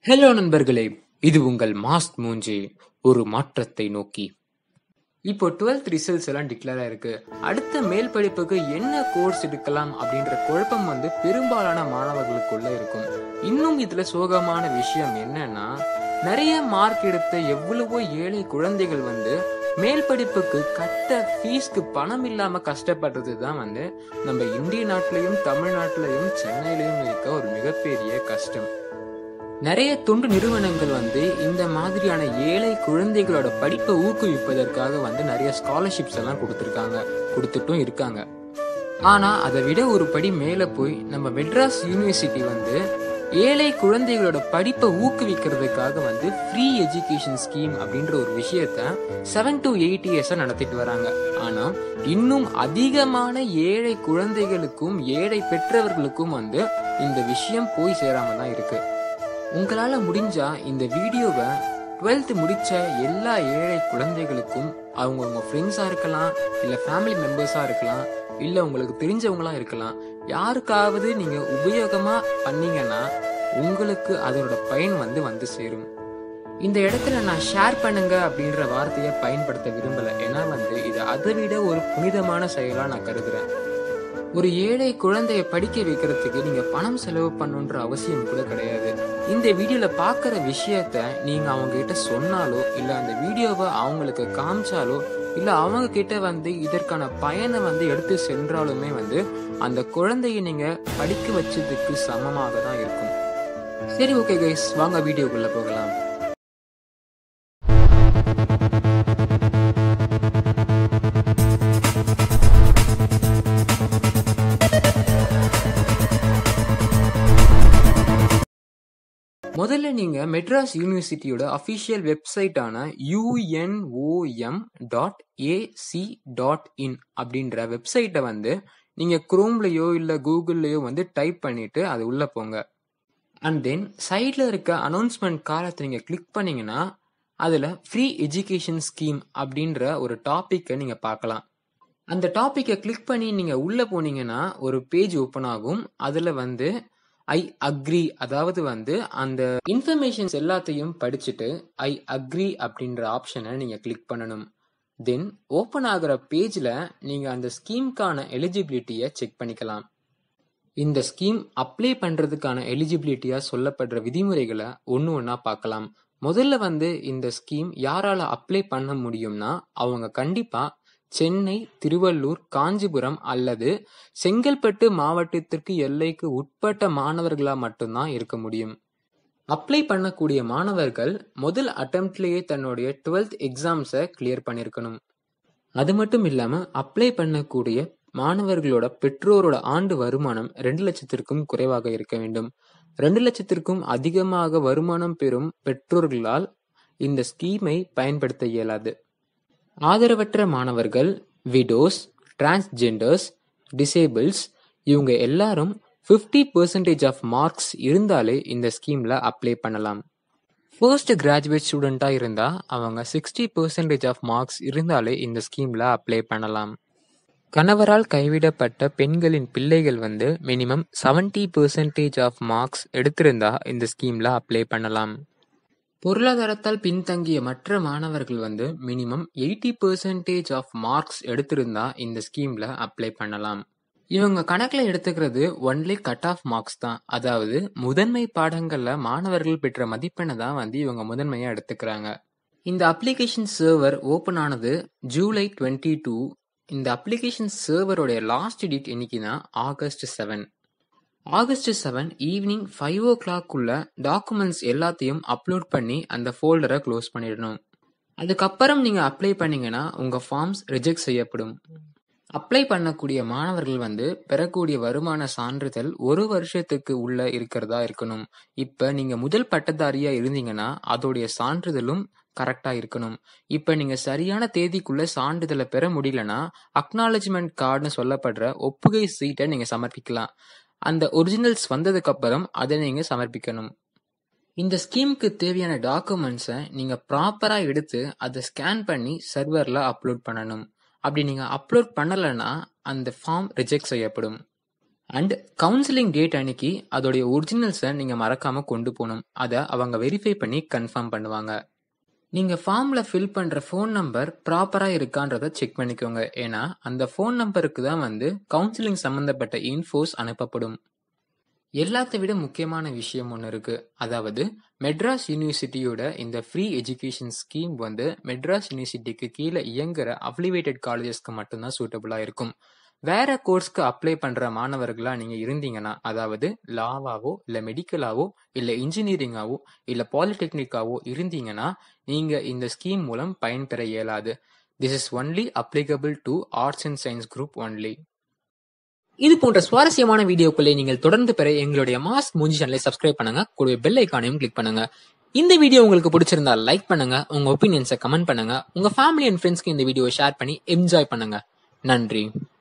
hello நண்பர்களே இது உங்கள் மாஸ்க் மூஞ்சி ஒரு மாற்றத்தை நோக்கி இப்போ டுவெல்த் ரிசல்ட்ஸ் எல்லாம் டிக்ளேர் ஆயிருக்கு அடுத்த மேல் படிப்புக்கு என்ன கோர்ஸ் எடுக்கலாம் அப்படின்ற குழப்பம் வந்து பெரும்பாலான மாணவர்களுக்குள்ள இருக்கும் இன்னும் இதுல சோகமான விஷயம் என்னன்னா நிறைய மார்க் எடுத்த எவ்வளவோ ஏழை குழந்தைகள் வந்து மேல் படிப்புக்கு கட்ட ஃபீஸ்க்கு பணம் இல்லாம கஷ்டப்படுறது தான் வந்து நம்ம இந்திய நாட்டிலையும் தமிழ்நாட்டிலையும் சென்னையிலையும் இருக்க ஒரு மிகப்பெரிய கஷ்டம் நிறைய தொண்டு நிறுவனங்கள் வந்து இந்த மாதிரியான ஏழை குழந்தைகளோட படிப்பை ஊக்குவிப்பதற்காக வந்து நிறைய ஸ்காலர்ஷிப்ஸ் எல்லாம் கொடுத்துருக்காங்க கொடுத்துட்டும் இருக்காங்க ஆனா அதை விட ஒரு படி மேல போய் நம்ம மெட்ராஸ் யூனிவர்சிட்டி வந்து ஏழை குழந்தைகளோட படிப்பை ஊக்குவிக்கிறதுக்காக வந்து ஃப்ரீ எஜுகேஷன் ஸ்கீம் அப்படின்ற ஒரு விஷயத்த செவன் டு எயிட் இயர்ஸா நடத்திட்டு வராங்க ஆனா இன்னும் அதிகமான ஏழை குழந்தைகளுக்கும் ஏழை பெற்றவர்களுக்கும் வந்து இந்த விஷயம் போய் சேராம தான் இருக்கு உங்களால முடிஞ்சா இந்த வீடியோவை டுவெல்த் முடிச்ச எல்லா ஏழை குழந்தைகளுக்கும் அவங்க உங்க ஃப்ரெண்ட்ஸா இருக்கலாம் இல்ல ஃபேமிலி மெம்பர்ஸா இருக்கலாம் இல்ல உங்களுக்கு தெரிஞ்சவங்களா இருக்கலாம் யாருக்காவது நீங்க உபயோகமா பண்ணீங்கன்னா உங்களுக்கு அதோட பயன் வந்து வந்து சேரும் இந்த இடத்துல நான் ஷேர் பண்ணுங்க அப்படின்ற வார்த்தையை பயன்படுத்த விரும்பல ஏன்னா வந்து இது அதை விட ஒரு புனிதமான செயலா நான் கருதுறேன் ஒரு ஏழை குழந்தைய படிக்க வைக்கிறதுக்கு நீங்க பணம் செலவு பண்ணுன்ற அவசியம் கூட கிடையாது இந்த வீடியோல பாக்குற விஷயத்த நீங்க அவங்க கிட்ட சொன்னாலோ இல்ல அந்த வீடியோவை அவங்களுக்கு காமிச்சாலோ இல்ல அவங்க கிட்ட வந்து இதற்கான பயனை வந்து எடுத்து சென்றாலுமே வந்து அந்த குழந்தைய நீங்க படிக்க வச்சதுக்கு சமமாக தான் இருக்கும் சரி ஓகே கைஸ் வாங்க வீடியோக்குள்ள போகலாம் முதல்ல நீங்க மெட்ராஸ் யூனிவர்சிட்டியோட அஃபிஷியல் வெப்சைட்டான UNOM dot AC dot in அப்படின்ற வெப்சைட்டை வந்து நீங்க குரோம்லயோ இல்ல கூகுள்லயோ வந்து டைப் பண்ணிட்டு அது உள்ள போங்க அண்ட் தென் சைட்ல இருக்க அனௌன்ஸ்மெண்ட் காலத்தை நீங்க கிளிக் பண்ணீங்கன்னா அதுல ஃப்ரீ எஜுகேஷன் ஸ்கீம் அப்படின்ற ஒரு டாபிக்கை நீங்க பார்க்கலாம் அந்த டாபிக்கை கிளிக் பண்ணி நீங்க உள்ள போனீங்கன்னா ஒரு பேஜ் ஓப்பன் ஆகும் அதுல வந்து ஐ அக்ரி அதாவது வந்து அந்த இன்ஃபர்மேஷன்ஸ் எல்லாத்தையும் படிச்சுட்டு ஐ அக்ரி அப்படின்ற ஆப்ஷனை நீங்க கிளிக் பண்ணணும் தென் ஓப்பன் ஆகிற பேஜ்ல நீங்க அந்த ஸ்கீம்க்கான எலிஜிபிலிட்டியை செக் பண்ணிக்கலாம் இந்த ஸ்கீம் அப்ளை பண்றதுக்கான எலிஜிபிலிட்டியா சொல்லப்படுற விதிமுறைகளை ஒன்று ஒன்றா பார்க்கலாம் முதல்ல வந்து இந்த ஸ்கீம் யாரால அப்ளை பண்ண முடியும்னா அவங்க கண்டிப்பா சென்னை திருவள்ளூர் காஞ்சிபுரம் அல்லது செங்கல்பட்டு மாவட்டத்திற்கு எல்லைக்கு உட்பட்ட மாணவர்களா மட்டும்தான் இருக்க முடியும் அப்ளை பண்ணக்கூடிய மாணவர்கள் முதல் அட்டம்ப்ட்லேயே தன்னுடைய டுவெல்த் எக்ஸாம்ஸை கிளியர் பண்ணியிருக்கணும் அது மட்டும் இல்லாம அப்ளை பண்ணக்கூடிய மாணவர்களோட பெற்றோரோட ஆண்டு வருமானம் ரெண்டு லட்சத்திற்கும் குறைவாக இருக்க வேண்டும் ரெண்டு லட்சத்திற்கும் அதிகமாக வருமானம் பெறும் பெற்றோர்களால் இந்த ஸ்கீமை பயன்படுத்த இயலாது ஆதரவற்ற மாணவர்கள் விடோஸ் டிரான்ஸ்ஜெண்டர்ஸ் டிசேபிள்ஸ் இவங்க எல்லாரும் ஃபிஃப்டி பர்சன்டேஜ் ஆஃப் மார்க்ஸ் இருந்தாலே இந்த ஸ்கீம்ல அப்ளை பண்ணலாம் ஃபர்ஸ்ட் கிராஜுவேட் ஸ்டூடெண்ட்டாக இருந்தால் அவங்க சிக்ஸ்டி பர்சன்டேஜ் ஆஃப் மார்க்ஸ் இருந்தாலே இந்த ஸ்கீமில் அப்ளை பண்ணலாம் கணவரால் கைவிடப்பட்ட பெண்களின் பிள்ளைகள் வந்து minimum seventy percentage of marks எடுத்திருந்தா இந்த ஸ்கீமில் அப்ளை பண்ணலாம் பொருளாதாரத்தால் பின்தங்கிய மற்ற மாணவர்கள் வந்து minimum eighty percentage of marks எடுத்திருந்தா இந்த ஸ்கீம்ல அப்ளை பண்ணலாம் இவங்க கணக்கில் எடுத்துக்கிறது ஒன்லி கட் ஆஃப் மார்க்ஸ் தான் அதாவது முதன்மை பாடங்கள்ல மாணவர்கள் பெற்ற மதிப்பெண்ணை தான் வந்து இவங்க முதன்மையா எடுத்துக்கிறாங்க இந்த அப்ளிகேஷன் சர்வர் ஓபன் ஆனது ஜூலை டுவெண்ட்டி டூ இந்த அப்ளிகேஷன் சர்வருடைய லாஸ்ட் டேட் என்னைக்குன்னா August seven August seven evening five ஓ கிளாக்குள்ள டாக்குமெண்ட்ஸ் எல்லாத்தையும் அப்லோட் பண்ணி அந்த ஃபோல்டரை க்ளோஸ் பண்ணிடணும் அதுக்கப்புறம் நீங்கள் அப்ளை பண்ணீங்கன்னா உங்கள் ஃபார்ம்ஸ் ரிஜெக்ட் செய்யப்படும் அப்ளை பண்ணக்கூடிய மாணவர்கள் வந்து பெறக்கூடிய வருமான சான்றிதழ் ஒரு வருஷத்துக்கு உள்ள இருக்கிறதா இருக்கணும் இப்போ நீங்கள் முதல் பட்டதாரியா இருந்தீங்கன்னா அதோடைய சான்றிதழும் கரெக்டா இருக்கணும் இப்ப நீங்க சரியான தேதிக்குள்ள சான்றிதழை பெற முடியலன்னா அக்னாலஜ்மெண்ட் கார்டுன்னு சொல்லப்படுற ஒப்புகை சீட்டை நீங்க சமர்ப்பிக்கலாம் அந்த ஒரிஜினல்ஸ் வந்ததுக்கு அப்புறம் அதை நீங்க சமர்ப்பிக்கணும் இந்த ஸ்கீமுக்கு தேவையான டாக்குமெண்ட்ஸை நீங்க ப்ராப்பரா எடுத்து அதை ஸ்கேன் பண்ணி சர்வர்ல அப்லோட் பண்ணணும் அப்படி நீங்க அப்லோட் பண்ணலைன்னா அந்த ஃபார்ம் ரிஜெக்ட் செய்யப்படும் அண்ட் கவுன்சிலிங் டேட் அன்னைக்கு அதோடைய ஒரிஜினல்ஸை நீங்க மறக்காம கொண்டு போகணும் அதை அவங்க வெரிஃபை பண்ணி கன்ஃபார்ம் பண்ணுவாங்க நீங்க ஃபார்ம்ல ஃபில் பண்ற ஃபோன் நம்பர் ப்ராப்பரா இருக்கான்றத செக் பண்ணிக்கோங்க ஏன்னா அந்த ஃபோன் நம்பருக்கு தான் வந்து கவுன்சிலிங் சம்பந்தப்பட்ட இன்ஃபோஸ் அனுப்பப்படும் எல்லாத்தை விட முக்கியமான விஷயம் ஒன்று இருக்கு அதாவது மெட்ராஸ் யூனிவர்சிட்டியோட இந்த ஃப்ரீ எஜுகேஷன் ஸ்கீம் வந்து மெட்ராஸ் யூனிவர்சிட்டிக்கு கீழே இயங்குற அஃபிலிவேட்டட் காலேஜஸ்க்கு மட்டும்தான் சூட்டபுளா இருக்கும் வேற கோர்ஸ்க்கு அப்ளை பண்ற மாணவர்களா நீங்க இருந்தீங்கன்னா அதாவது லாவாவோ இல்ல மெடிக்கலாவோ இல்ல இன்ஜினியரிங்காவோ இல்ல பாலிடெக்னிக்காவோ இருந்தீங்கன்னா நீங்க இந்த ஸ்கீம் மூலம் பயன்பெற இயலாது this is only applicable to arts and science group only இது போன்ற சுவாரஸ்யமான வீடியோக்களை நீங்கள் தொடர்ந்து பெற எங்களுடைய மாஸ்க் மூஞ்சி சேனலை சப்ஸ்கிரைப் பண்ணுங்க கூடவே பெல் ஐக்கானையும் கிளிக் பண்ணுங்க இந்த வீடியோ உங்களுக்கு பிடிச்சிருந்தா லைக் பண்ணுங்க உங்க ஒப்பீனியன்ஸை கமெண்ட் பண்ணுங்க உங்க ஃபேமிலி அண்ட் ஃப்ரெண்ட்ஸ்க்கு இந்த வீடியோவை ஷேர் பண்ணி என்ஜாய் பண்ணுங்க நன்றி